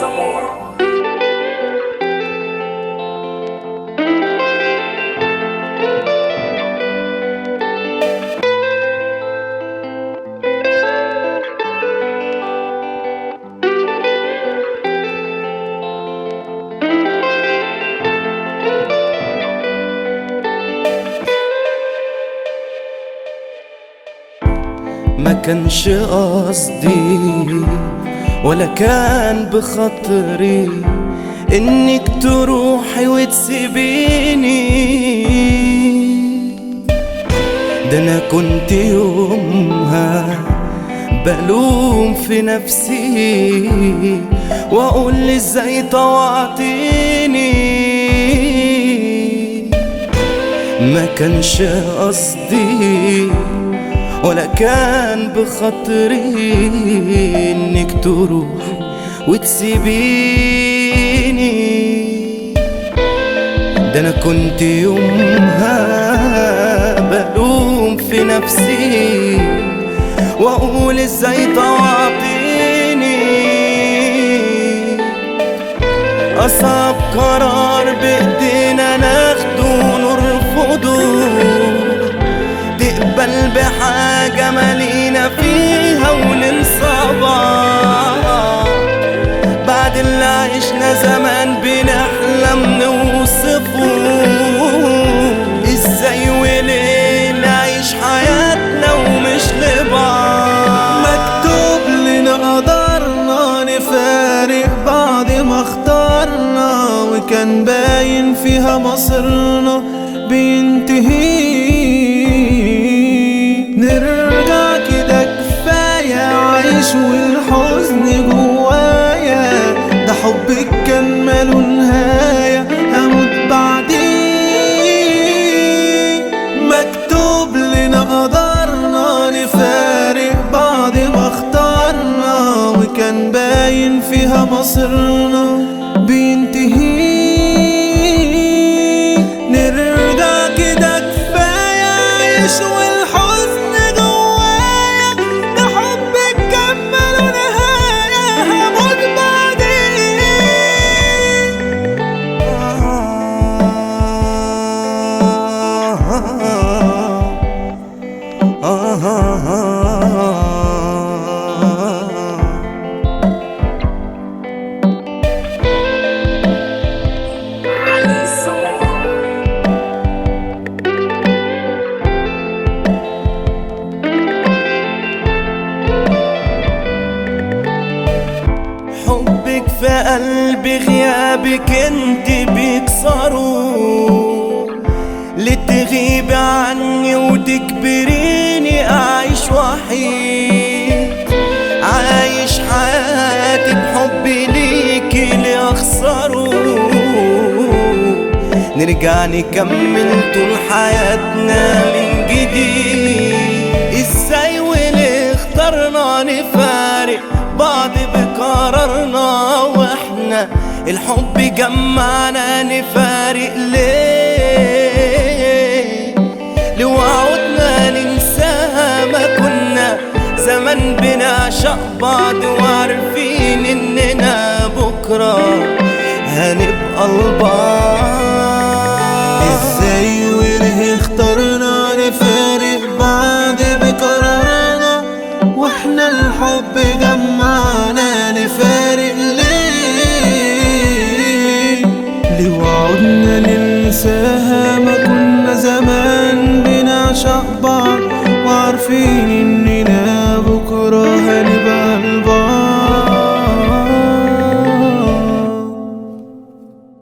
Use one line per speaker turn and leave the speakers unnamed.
Zamora.
ما كانش قصدي ولا كان بخاطري انك تروحي وتسيبيني ده انا كنت يومها بلوم في نفسي واقول ازاي طوعتيني ما كانش قصدي ولا كان بخاطري انك تروح وتسيبيني ده انا كنت يومها بلوم في نفسي واقول ازاي طوعتيني اصعب قرار بايدينا ناخده ونرفضه تقبل بحاجة مالينا فيها وننسى بعض بعد اللي عشنا زمان بنحلم نوصفه ازاي وليه نعيش حياتنا ومش لبعض
مكتوب لنا قدرنا نفارق بعد ما اخترنا وكان باين فيها مصيرنا بينتهي نرجع كده كفاية عيش والحزن جوايا ده حبك كان ماله نهاية هموت بعديه مكتوب لنا قدرنا نفارق بعد ما اخترنا وكان باين فيها مصيرنا بينتهي نرجع كده كفاية عيش والحزن جوايا ده حبك كمل ونهاية هموت بعدين
Ali Zamora.
حبك في قلبي غيابك انت بيكسره لتغيبي عني وتكبريني اعيش وحيد عايش حياتي بحبي ليكي لاخسره نرجع نكمل طول حياتنا من جديد ازاي وليه اخترنا نفارق بعض بقرارنا واحنا الحب جمعنا نفارق ليه لوعودنا ننساها ما كنا زمان بنعشق بعض وعارفين اننا بكره هنبقى لبعض
ازاي وليه اخترنا نفارق بعض بقرارنا واحنا الحب جنب